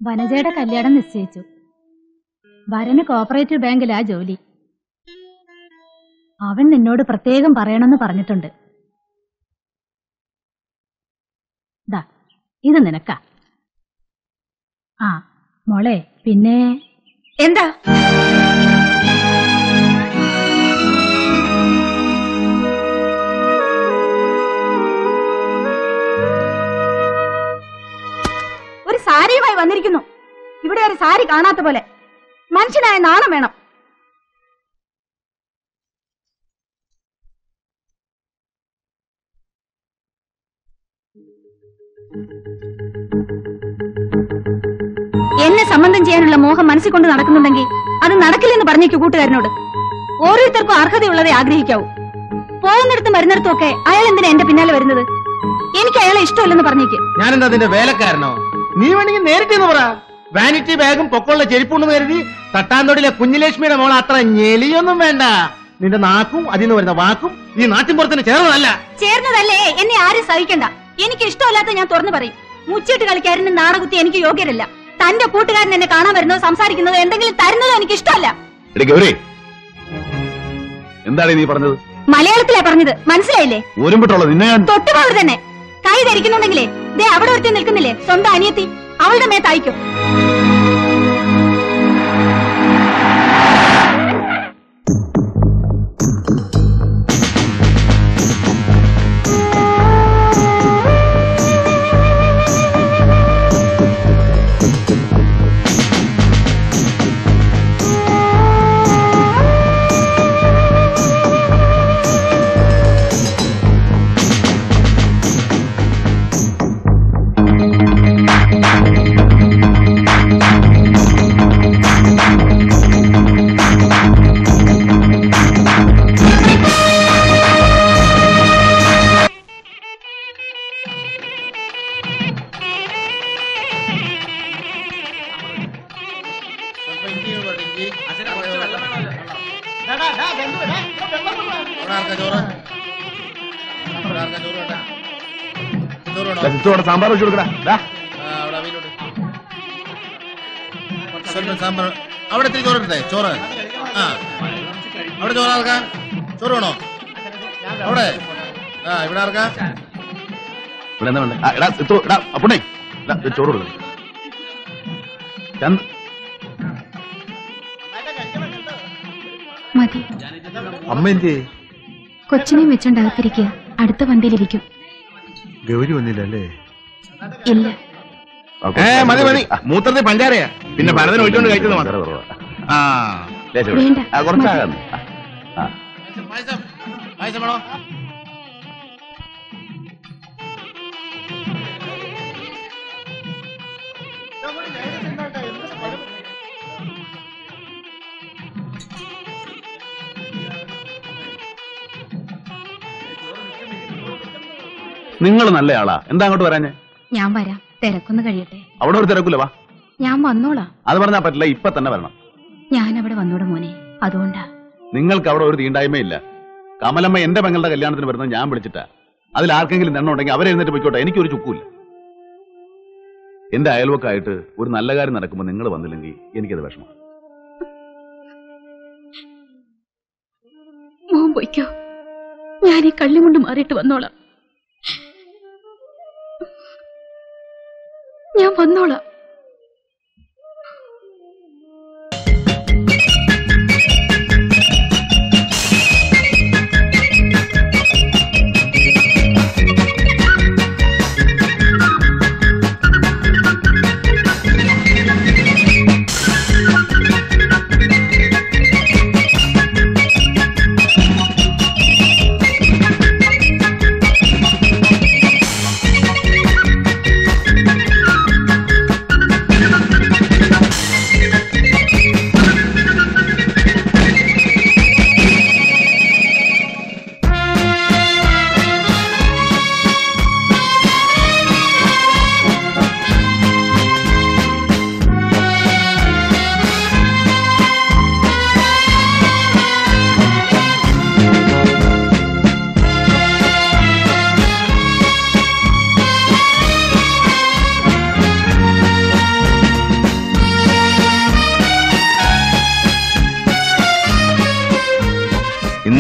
വനജയുടെ കല്യാണം നിശ്ചയിച്ചു വരന് കോപ്പറേറ്റീവ് ബാങ്കിലാ ജോലി അവൻ നിന്നോട് പ്രത്യേകം പറയണമെന്ന് പറഞ്ഞിട്ടുണ്ട് ദാ ഇത് നിനക്കാ ആ മോളെ പിന്നെ എന്താ ഒരു സാരിയുമായി വന്നിരിക്കുന്നു ഇവിടെ ഒരു സാരി കാണാത്ത പോലെ മനുഷ്യനായ നാണം വേണം എന്നെ സംബന്ധം ചെയ്യാനുള്ള മോഹം മനസ്സിൽ കൊണ്ട് നടക്കുന്നുണ്ടെങ്കിൽ അത് നടക്കില്ലെന്ന് പറഞ്ഞേക്കു കൂട്ടുകാരനോട് ഓരോരുത്തർക്കും അർഹതയുള്ളതേ ആഗ്രഹിക്കാവൂ പോകുന്നിടത്തും വരുന്നിടത്തും ഒക്കെ അയാൾ എന്തിനാ എന്റെ പിന്നാലെ വരുന്നത് എനിക്ക് അയാളെ ഇഷ്ടമല്ലെന്ന് പറഞ്ഞേക്ക് ഞാനെന്താ അതിന്റെ വേലക്കാരനോ നീ വേണമെങ്കിൽ നേരിട്ട് എന്ന് പറ വാനിറ്റി ബാഗും പൊക്കമുള്ള ചെരുപ്പുണ്ടെന്ന് കരുതി തട്ടാന്തോടിലെ കുഞ്ഞിലക്ഷ്മിയുടെ മോൾ അത്ര ഞെളിയൊന്നും വേണ്ട നിന്റെ നാക്കും അതിൽ നിന്ന് വരുന്ന വാക്കും ഈ നാട്ടിൻപുറത്തിന് ചേർന്നതല്ല ചേർന്നതല്ലേ എന്നെ ആരും സഹിക്കണ്ട എനിക്ക് ഇഷ്ടമല്ലാത്ത ഞാൻ തുറന്നു പറയും മുച്ചിട്ട് കളിക്കാരന് നാടകുത്തി എനിക്ക് യോഗ്യരല്ല തന്റെ കൂട്ടുകാരൻ എന്നെ കാണാൻ വരുന്നതോ സംസാരിക്കുന്നതോ എന്തെങ്കിലും തരുന്നതോ എനിക്ക് ഇഷ്ടമല്ല എടി ഗൗരി എന്താണ് നീ പറഞ്ഞത് മലയാളത്തിലാ പറഞ്ഞത് മനസ്സിലായില്ലേ ഒരുമ്പിട്ടുള്ളത് നിന്നെ ഞാൻ തൊട്ടുപോവർ തന്നെ കൈ ധരിക്കുന്നുണ്ടെങ്കിലേ ദേ അവിടെ ഒരുത്തി നിൽക്കുന്നില്ലേ സ്വന്തം അനിയത്തി അവളുടെ മേത്തയക്കും ചിത്തോടെ സാമ്പാർ വെച്ച് കൊടുക്കടാ ദാ. സ്വല്പം സാമ്പാർ അവിടെ ഇത്തിരി ചോറിട്ടെ ചോറ് ആ അവിടെ ചോറ് ആർക്കാ ചോറ് വേണോ അവിടെ ആ ഇവിടെ ആർക്കാ ഇവിടെ എന്താ വേണ്ടേ? ആ, എടാ ചിത്തു എടാ അപ്പുണ്ണേ എടാ, ഇത് ചോറ് കൊടുക്കണം ചന്ദ് മതി അമ്മ എന്തേ കൊച്ചിനെയും വെച്ചോണ്ട് അകത്തിരിക്കുക അടുത്ത വണ്ടിയിലിരിക്കും ഗൗരി വന്നില്ല അല്ലേ ഇല്ല ഏ മതി മതി മൂത്രത്തിൽ പഞ്ചാരയാ പിന്നെ ഭരതൻ ഒഴിച്ചോണ്ട് കഴിച്ചത് മാത്രം കുറവാ. ആ ലേശം കൂടെ. വേണ്ട. ആ, കുറച്ചാകാന്ന് ആ, ആ. പായസം പായസം വേണോ നിങ്ങൾ നല്ല ആളാ എന്താ അങ്ങോട്ട് വരാഞ്ഞേ ഞാൻ വരാം തിരക്കൊന്ന് കഴിയട്ടെ അവിടെ ഒരു തിരക്കില്ല വാ ഞാൻ വന്നോളാം അത് പറഞ്ഞാൽ പറ്റില്ല ഇപ്പൊ തന്നെ വരണം ഞാൻ അവിടെ വന്നോടെ മോനെ അതുകൊണ്ടാ നിങ്ങൾക്ക് അവിടെ ഒരു തീണ്ടായ്മയില്ല കമലമ്മ എന്റെ പെങ്ങളുടെ കല്യാണത്തിന് വരുന്നത് ഞാൻ വിളിച്ചിട്ടാ അതിൽ ആർക്കെങ്കിലും എണ്ണം ഉണ്ടെങ്കിൽ അവരെ എഴുന്നേറ്റ് പോയിക്കോട്ടെ എനിക്കൊരു ചുക്കൂല്ല എന്റെ അയൽവക്കായിട്ട് ഒരു നല്ല കാര്യം നടക്കുമ്പോൾ നിങ്ങൾ വന്നില്ലെങ്കിൽ എനിക്കത് വിഷമം മോൻ പൊയ്ക്കോ ഞാൻ ഈ കള്ളിയും കൊണ്ട് മാറിയിട്ട് വന്നോളാം ഞാൻ വന്നോളാം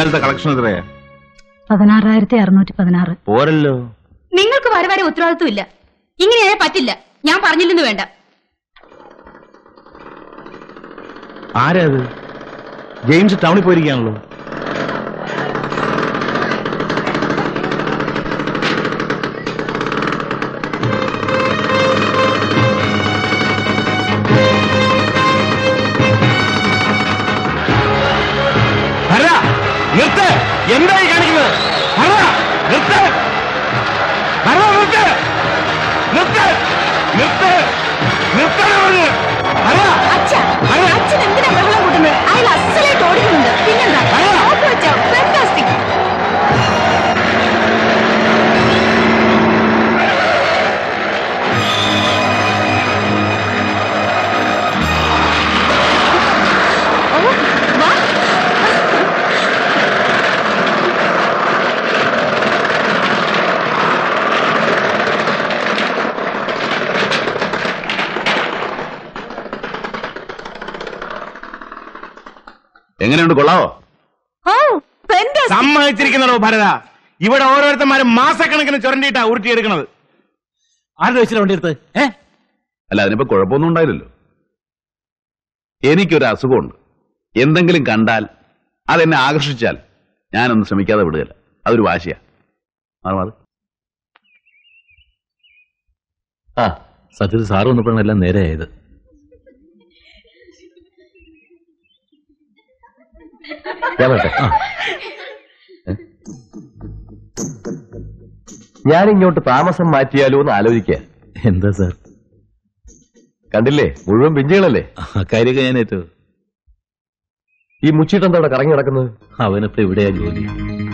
ഇന്നലത്തെ കളക്ഷൻ എത്രയാ പതിനാറായിരത്തി അറുന്നൂറ്റി പതിനാറ് പോരല്ലോ നിങ്ങൾക്ക് വരെ വരെ ഉത്തരവാദിത്വം ഇല്ല ഇങ്ങനെയായ പറ്റില്ല ഞാൻ പറഞ്ഞില്ലെന്ന് വേണ്ട ആരാ അത് ജെയിംസ് ടൗണിൽ പോയിരിക്കാണല്ലോ നിർത്ത് എന്തായി കാണിക്കുന്നത് ഭരത, നിർത്ത് ഭരത, നിർത്ത് നിർത്ത് നിർത്ത് നിർത്തണ പറഞ്ഞ് ഭരത, അച്ഛ അച്ഛൻ എന്തിനാ ബഹളം കൂട്ടുന്നത് അയാൾ അസലായിട്ട് ഓടിക്കുന്നുണ്ട് പിന്നെന്താ ഓപ്പ് വെച്ചോ ഫാന്റാസ്റ്റിക് വാ എങ്ങനെയുണ്ട് കൊള്ളാവോ ഓ ഫാന്റാസ്റ്റിക് സമ്മതിച്ചിരിക്കുന്നോ ഭരത ഇവിടെ ഓരോരുത്തന്മാരും മാസക്കണക്കിന് ചുരണ്ടിയിട്ടാ ഉരുട്ടിയെടുക്കണത് ആരുടെ വെച്ചിട്ട് വണ്ടി എടുത്ത് ഏ അല്ല അതിനിപ്പോ കുഴപ്പമൊന്നും ഉണ്ടായില്ലല്ലോ എനിക്കൊരു അസുഖമുണ്ട് എന്തെങ്കിലും കണ്ടാൽ അതെന്നെ ആകർഷിച്ചാൽ ഞാനൊന്നും ശ്രമിക്കാതെ വിടുകയില്ല അതൊരു വാശിയാ മാറ് മാറ്. ആ സത്യത്തിൽ സാറ് വന്നപ്പോഴാണ് എല്ലാം നേരെയായത് ഞാൻ വരട്ടെ ഞാൻ ഇങ്ങോട്ട് താമസം മാറ്റിയാലോ എന്ന് ആലോചിക്കുക എന്താ സാർ കണ്ടില്ലേ മുഴുവൻ പിഞ്ചുകളല്ലേ കാര്യമൊക്കെ ഞാൻ ഏറ്റു ഈ മുച്ചിട്ടെന്താ അവിടെ കറങ്ങി നടക്കുന്നത് അവനിപ്പോ ഇവിടെയാ ജോലി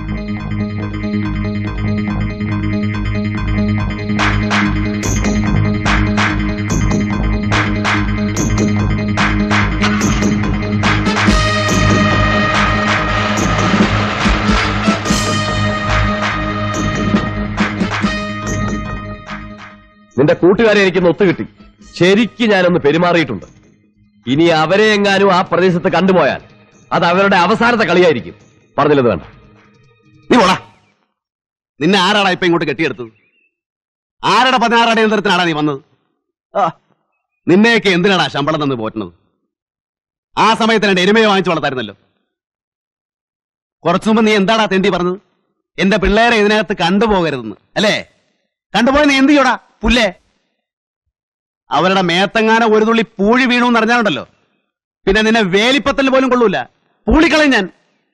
നിന്റെ കൂട്ടുകാരെ എനിക്കൊന്ന് ഒത്തുകിട്ടി ശരിക്ക് ഞാനൊന്ന് പെരുമാറിയിട്ടുണ്ട് ഇനി അവരെ എങ്ങാനും ആ പ്രദേശത്ത് കണ്ടുപോയാൽ അത് അവരുടെ അവസാനത്തെ കളിയായിരിക്കും പറഞ്ഞില്ലത് വേണ്ട നീ പോടാ നിന്നെ ആരാടാ ഇപ്പൊ ഇങ്ങോട്ട് കെട്ടിയെടുത്തത് ആരുടെ പതിനാറ് അടിയന്തരത്തിനാടാ നീ വന്നത് ആ, നിന്നെയൊക്കെ എന്തിനാടാ ശമ്പളം തന്ന് പോറ്റുന്നത് ആ സമയത്ത് രണ്ട് എരുമയെ വാങ്ങിച്ചു വളർത്തായിരുന്നല്ലോ കുറച്ചു മുമ്പ് നീ എന്താടാ തെണ്ടി പറഞ്ഞത് എന്റെ പിള്ളേരെ ഇതിനകത്ത് കണ്ടുപോകരുതെന്ന് അല്ലേ കണ്ടുപോയ നീ എന്ത് ചെയ്യോടാ പുല്ലേ അവരുടെ മേത്തങ്ങാന ഒരു തുള്ളി പൂഴി വീണു എന്ന് അറിഞ്ഞാലുണ്ടല്ലോ പിന്നെ നിന്നെ വേലിപ്പത്തൽ പോലും കൊള്ളൂല പൂളിക്കളയും ഞാൻ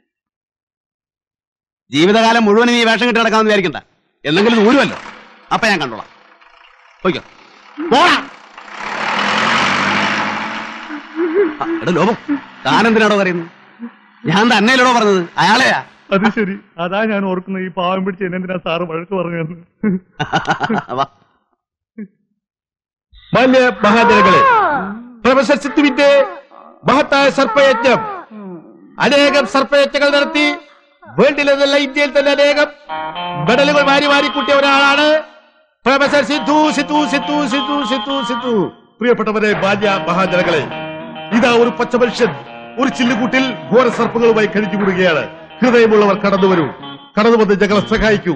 ജീവിതകാലം മുഴുവൻ നീ വേഷം കെട്ടി നടക്കാമെന്ന് വിചാരിക്കണ്ട എന്തെങ്കിലും ഇത് ഊരുമല്ലോ അപ്പൊ ഞാൻ കണ്ടോളാം പോയിക്കോ പോടാ ആ, എടാ ലോബോ താനെന്തിനാടോ പറയുന്നത് ഞാൻ തന്നെയല്ലോടോ പറഞ്ഞത് അയാളെയാ അത് ശരി അതാ ഞാൻ ഓർക്കുന്നത് ഈ പാവം പിടിച്ച് എന്നെന്തിനാ സാറ് വഴക്ക് പറഞ്ഞതെന്ന് വാ. മാന്യ മഹാജനങ്ങളെ പ്രൊഫസർ സിദ്ധുവിന്റെ മഹത്തായ സർപ്പയജ്ഞം അനേകം സർപ്പയജ്ഞങ്ങൾ നടത്തി വേൾഡിലെന്നല്ല ഇന്ത്യയിൽ തന്നെ അനേകം മെഡലുകൾ വാരി വാരി കൂട്ടിയ ഒരാളാണ് പ്രൊഫസർ സിദ്ധു സിദ്ധു സിദ്ധു സിദ്ധു സിദ്ധു സിദ്ധു പ്രിയപ്പെട്ടവരെ മാന്യ മഹാജനങ്ങളെ ഇതാ ഒരു പച്ച മനുഷ്യൻ ഒരു ചില്ലുകൂട്ടിൽ ഘോര സർപ്പങ്ങളുമായി കഴിഞ്ഞുകൂടുകയാണ് ഹൃദയമുള്ളവർ കടന്നു വരൂ കടന്നു വന്ന് ഞങ്ങളെ സഹായിക്കൂ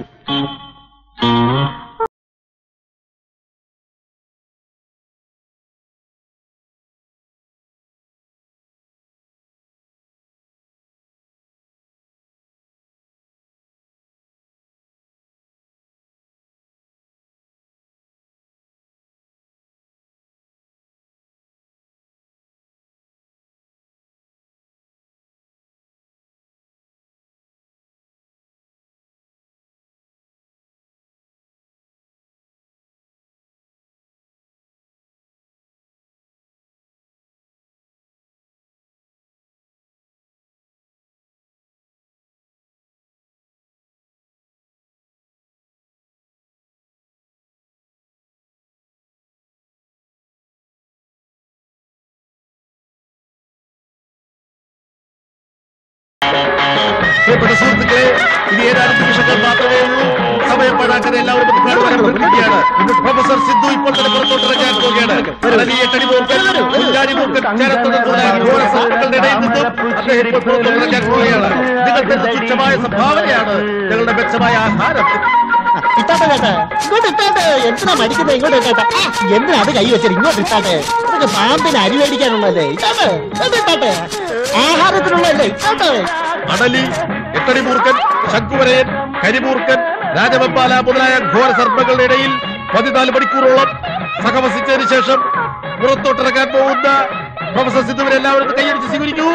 പ്രിയപ്പെട്ട സുഹൃത്തുക്കളെ ഇനി ഏതാനും നിമിഷങ്ങൾ മാത്രമേ ഉള്ളൂ സമയം പാഴാക്കാതെ എല്ലാവരും ഒന്ന് കാണുവാൻ അഭ്യർത്ഥിക്കുകയാണ്. പ്രൊഫസർ സിദ്ധു ഇപ്പോൾ തന്നെ പുറത്തോട്ടിറങ്ങാൻ പോവുകയാണ് വലിയ തടിമൂക്കൻ, കുഞ്ഞാലിമൂക്കൻ, ചേരത്തു നിന്നുള്ള ഘോര സർപ്പങ്ങളുടെ ഇടയിൽ നിന്നും അദ്ദേഹം ഇപ്പോൾ പുറത്തു നിറയ്ക്കാൻ പോവുകയാണ് നിങ്ങൾക്ക് തുച്ഛമായ സംഭാവനയാണ് ഞങ്ങളുടെ മെച്ചമായ ആഹാരം ഇട്ടാട്ടെ ചേട്ടാ ഇങ്ങോട്ട് ഇട്ടാട്ടെ എന്തിനാ മടിക്കുന്നത് ഇങ്ങോട്ട് ഇട്ടാട്ടെ എന്തിനാ അത് കൈ വെച്ചത് ഇങ്ങോട്ട് ഇട്ടാട്ടെ ഇതൊക്കെ പാമ്പിന് അരി മേടിക്കാനുള്ളതല്ലേ ഇട്ടാട്ടെ ഇങ്ങോട്ട് ഇട്ടാട്ടെ ആഹാരത്തിനുള്ളതല്ലേ ഇട്ടാട്ടെ അടലി എട്ടടി മൂർഖൻ ശംഖുവരയൻ കരിമൂർഖൻ രാജവെപ്പാല മുതലായ ഘോര സർപ്പങ്ങളുടെ ഇടയിൽ പതിനാല് മണിക്കൂറോളം സഹവസിച്ചതിന് ശേഷം പുറത്തോട്ടിറക്കാൻ പോകുന്ന പ്രൊഫസർ സിദ്ധുവിനെ എല്ലാവരും കൈയടിച്ച് സ്വീകരിക്കൂ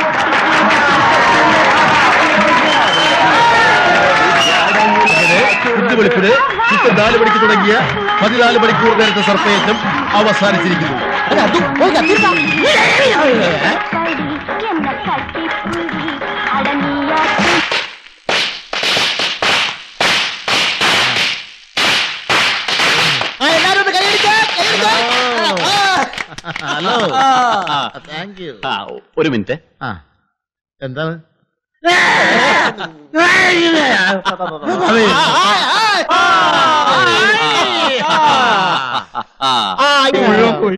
കുത്തുവെളുപ്പിന് ചിത്തം നാല് മണിക്ക് തുടങ്ങിയ പതിനാല് മണിക്കൂർ നേരത്തെ സർപ്പയറ്റം അവസാനിച്ചിരിക്കുന്നു അത് അതും പോയി കത്തിരിക്കാം. ആ, എല്ലാരും ഒന്ന് കൈയടിക്കാൻ, കൈയടിക്കാൻ. ഹലോ ആ. താങ്ക് യു ആ ഒരു മിനിറ്റ് ആ എന്താണ് ആ, ആ, ആ. ആ ആ, മുഴുവൻ പോയി